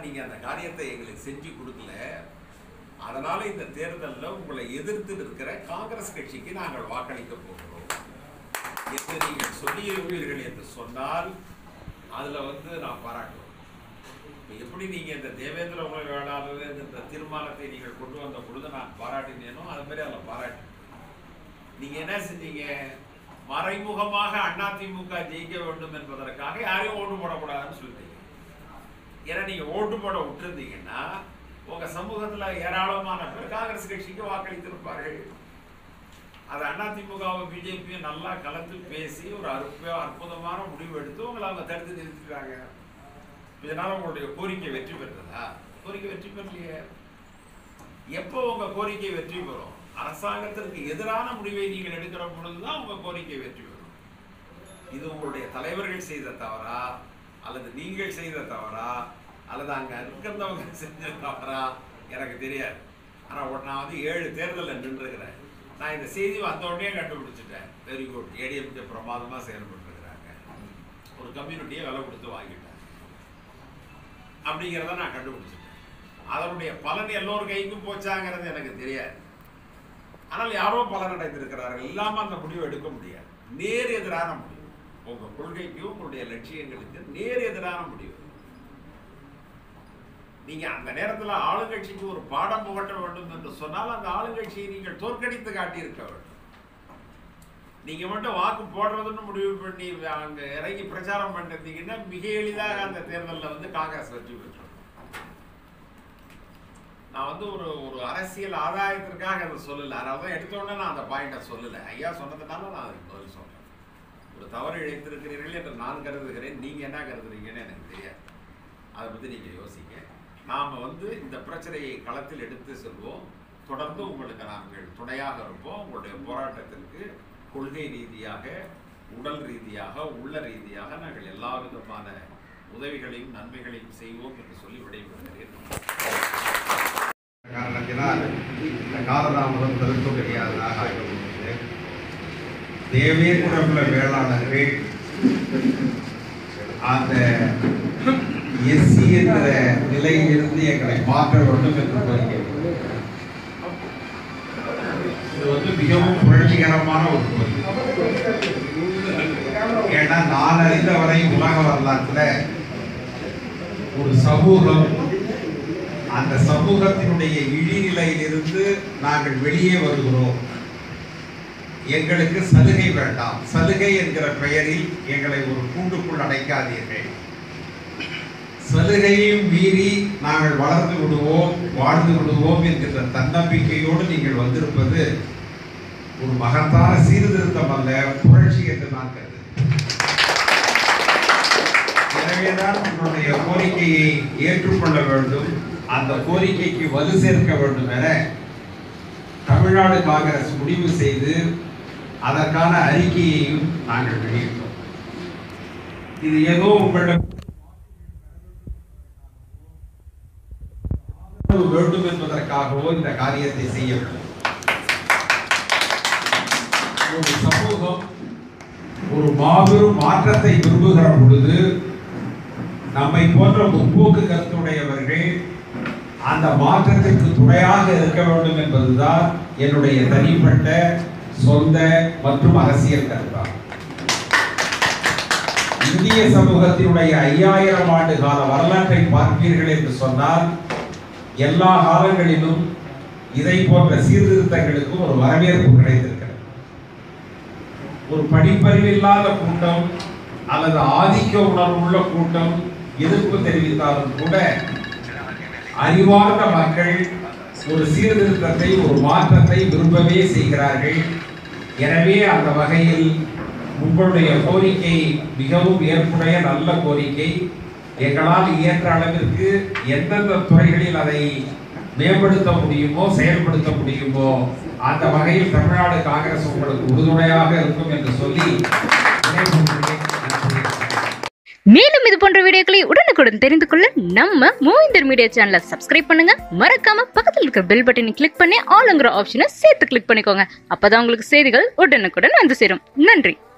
நீங்க அந்த காரியத்தை எங்களுக்கு செஞ்சு கொடுக்கல அதனால இந்த தேர்தலில் உங்களை எதிர்த்து இருக்கிற காங்கிரஸ் கட்சிக்கு நாங்கள் வாக்களிக்க போகிறோம் என்று நீங்கள் சொல்லியிருப்பீர்கள் என்று சொன்னால் அதுல வந்து நான் பாராட்டுவேன் இப்ப எப்படி நீங்க இந்த தேவேந்திர உணவு வேளாளர் இந்த தீர்மானத்தை நீங்கள் கொண்டு வந்த பொழுது நான் பாராட்டினேனோ அது மாதிரி அதில் பாராட்டு நீங்க என்ன செஞ்சீங்க மறைமுகமாக அதிமுக ஜெயிக்க வேண்டும் என்பதற்காக யாரையும் ஓட்டு போடக்கூடாதுன்னு சொல்லிட்டீங்க ஏன்னா நீங்க ஓட்டு போட விட்டுருந்தீங்கன்னா உங்க சமூகத்துல ஏராளமான பேர் காங்கிரஸ் கட்சிக்கு வாக்களித்திருப்பார்கள் அது அதிமுகவும் பிஜேபியும் நல்லா கலந்து பேசி ஒரு அற்ப அற்புதமான முடிவு எடுத்து உங்களை அவங்க தடுத்து நிறுத்திட்டாங்க இதனால உங்களுடைய கோரிக்கை வெற்றி பெற்றதா கோரிக்கை வெற்றி பெறலையே எப்போ உங்க கோரிக்கை வெற்றி பெறும் அரசாங்கத்திற்கு எதிரான முடிவை நீங்கள் எடுக்கிற பொழுதுதான் உங்க கோரிக்கை வெற்றி பெறும் இது உங்களுடைய தலைவர்கள் செய்த தவறா அல்லது நீங்கள் செய்த தவறா அல்லது அங்க இருக்கிறவங்க செஞ்ச தவறா எனக்கு தெரியாது ஆனா ஒரு- நான் வந்து ஏழு தேர்தலில் நின்றுக்கிறேன் நான் இந்த செய்தி வந்த உடனே கண்டுபிடிச்சிட்டேன் வெரி குட் ஏடிஎம்கே பிரமாதமா செயல்பட்டுருக்கிறாங்க ஒரு கம்யூனிட்டியை விலை கொடுத்து வாங்கிட்டாங்க அப்படிங்கிறத நான் கண்டுபிடிச்சிட்டேன் அதனுடைய பலன் எல்லோர் கைக்கும் போச்சாங்கிறது எனக்கு தெரியாது ஆனால் யாரோ பலன் அடைந்திருக்கிறார்கள் இல்லாம அந்த முடிவு எடுக்க முடியாது நேர் எதிரான முடிவு உங்க கொள்கைக்கும் உங்களுடைய லட்சியங்களுக்கு நேர் எதிரான முடிவு நீங்க அந்த நேரத்துல ஆளுங்கட்சிக்கு ஒரு பாடம் புகட்ட வேண்டும் என்று சொன்னால் அந்த ஆளுங்கட்சியை நீங்கள் தோற்கடித்து காட்டியிருக்க வேண்டும் நீங்க மட்டும் வாக்கு போடுறதுன்னு முடிவு பண்ணி அங்க இறங்கி பிரச்சாரம் பண்ணிருந்தீங்கன்னா மிக எளிதாக அந்த தேர்தலில் வந்து காங்கிரஸ் வெற்றி பெற்றோம் நான் வந்து ஒரு ஒரு அரசியல் ஆதாயத்திற்காக அதை சொல்லலை அதனால தான் எடுத்த உடனே நான் அந்த பாயிண்ட்டை சொல்லலை ஐயா சொன்னதுனால நான் அதுக்கு பதில் சொல்றேன் ஒரு தவறு இழைத்திருக்கிறீர்கள் என்று நான் கருதுகிறேன் நீங்க என்ன கருதுறீங்கன்னு எனக்கு தெரியாது அதை பத்தி நீங்க யோசிங்க நாம வந்து இந்த பிரச்சனையை களத்தில் எடுத்து செல்வோம் தொடர்ந்து உங்களுக்கு நாங்கள் துணையாக இருப்போம் உங்களுடைய போராட்டத்திற்கு கொள்கை ரீதியாக உடல் ரீதியாக உள்ள ரீதியாக நாங்கள் எல்லா விதமான உதவிகளையும் நன்மைகளையும் செய்வோம் என்று சொல்லி விடைபெறுகிறேன் காரணத்தினால் இந்த காலதாமதம் தவிர்க்க முடியாததாக ஆகிவிட்டது தேவேந்திரகுல வேளாளர்கள் அந்த எஸ்சி என்ற நிலையிலிருந்து எங்களை மாற்ற வேண்டும் என்று கோரிக்கை வைத்தார். இது வந்து மிகவும் புரட்சிகரமான ஒரு கோரிக்கை ஏன்னா நான் அறிந்த வரை உலக வரலாற்றுல ஒரு சமூகம் அந்த சமூகத்தினுடைய இழிநிலையிலிருந்து நாங்கள் வெளியே வருகிறோம் எங்களுக்கு சலுகை வேண்டாம் சலுகை என்கிற பெயரில் எங்களை ஒரு கூண்டுக்குள் அடைக்காதீர்கள் சலுகையும் மீறி நாங்கள் வளர்ந்து விடுவோம் வாழ்ந்து விடுவோம் என்கிற தன்னம்பிக்கையோடு நீங்கள் வந்திருப்பது ஒரு மகத்தான சீர்திருத்தம் அல்ல புரட்சி என்று நான் கருதுகிறேன் எனவேதான் உங்களுடைய கோரிக்கையை ஏற்றுக்கொள்ள வேண்டும் அந்த கோரிக்கைக்கு வலு சேர்க்க வேண்டும் என தமிழ்நாடு காங்கிரஸ் முடிவு செய்து அதற்கான அறிக்கையையும் நாங்கள் வெளியிட்டோம் இது ஏதோ உங்களிடம் ஆதரவு வேண்டும் என்பதற்காகவோ இந்த காரியத்தை செய்யவில்லை ஒரு சமூகம் ஒரு மாபெரும் மாற்றத்தை விரும்புகிற பொழுது நம்மை போன்ற முற்போக்கு கருத்துடையவர்கள் அந்த மாற்றத்திற்கு துணையாக இருக்க வேண்டும் என்பதுதான் என்னுடைய தனிப்பட்ட சொந்த மற்றும் அரசியல் கருத்தாகும் இந்திய சமூகத்தினுடைய ஐயாயிரம் ஆண்டு கால வரலாற்றை பார்ப்பீர்கள் என்று சொன்னால் எல்லா காலங்களிலும் இதை போன்ற சீர்திருத்தங்களுக்கு ஒரு வரவேற்பு கிடைத்திருக்கிறது ஒரு படிப்பறிவில்லாத கூட்டம் அல்லது ஆதிக்க உணர்வுள்ள கூட்டம் எதிர்ப்பு தெரிவித்தாலும் கூட அறிவார்ந்த மக்கள் ஒரு சீர்திருத்தத்தை ஒரு மாற்றத்தை விரும்பவே செய்கிறார்கள் எனவே அந்த வகையில் உங்களுடைய கோரிக்கை மிகவும் ஏற்புடைய நல்ல கோரிக்கை எங்களால் இயன்ற அளவிற்கு எந்தெந்த துறைகளில் அதை மேம்படுத்த முடியுமோ செயல்படுத்த முடியுமோ அந்த வகையில் தமிழ்நாடு காங்கிரஸ் உங்களுக்கு உறுதுணையாக இருக்கும் என்று சொல்லி விடைபெறுகிறேன். நன்றி. மேலும் இது போன்ற வீடியோக்களை உடனுக்குடன் தெரிந்து கொள்ள நம்ம மூவிந்தர் மீடியா சேனலை சப்ஸ்கிரைப் பண்ணுங்க மறக்காம பக்கத்தில் இருக்கிற பெல் பட்டனை கிளிக் பண்ணி ஆளுங்கிற ஆப்ஷனை சேர்த்து கிளிக் பண்ணிக்கோங்க அப்பதான் உங்களுக்கு செய்திகள் உடனுக்குடன் வந்து சேரும் நன்றி